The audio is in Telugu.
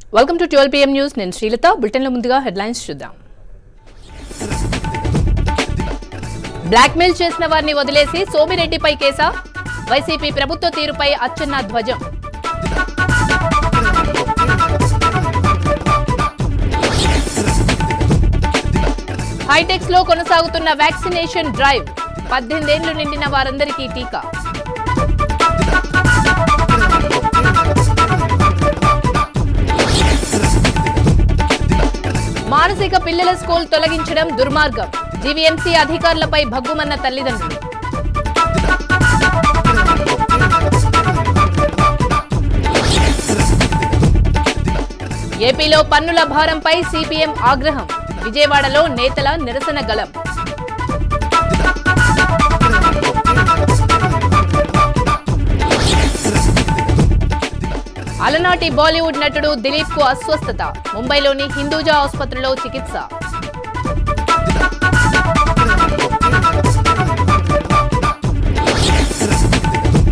welcome to twelve PM news నేను శ్రీలత బులెటిన్లో ముందుగా హెడ్లైన్స్ చూద్దాం బ్లాక్మెయిల్ చేసిన వారిని వదిలేసి సోమిరెడ్డిపై కేసా వైసీపీ ప్రభుత్వ తీరుపై అచ్చెన్న ధ్వజం హైటెక్స్ లో కొనసాగుతున్న వ్యాక్సినేషన్ డ్రైవ్ పద్దెనిమిదేళ్లు నిండిన వారందరికీ టీకా మానసిక పిల్లల స్కూల్ తొలగించడం దుర్మార్గం జీవీఎంసీ అధికారులపై భగ్గుమన్న తల్లిదండ్రులు ఏపీలో పన్నుల భారంపై సిపిఎం ఆగ్రహం విజయవాడలో నేతల నిరసన గలం అలనాటి బాలీవుడ్ నటుడు దిలీప్ కు అస్వస్థత ముంబైలోని హిందూజా ఆసుపత్రిలో చికిత్స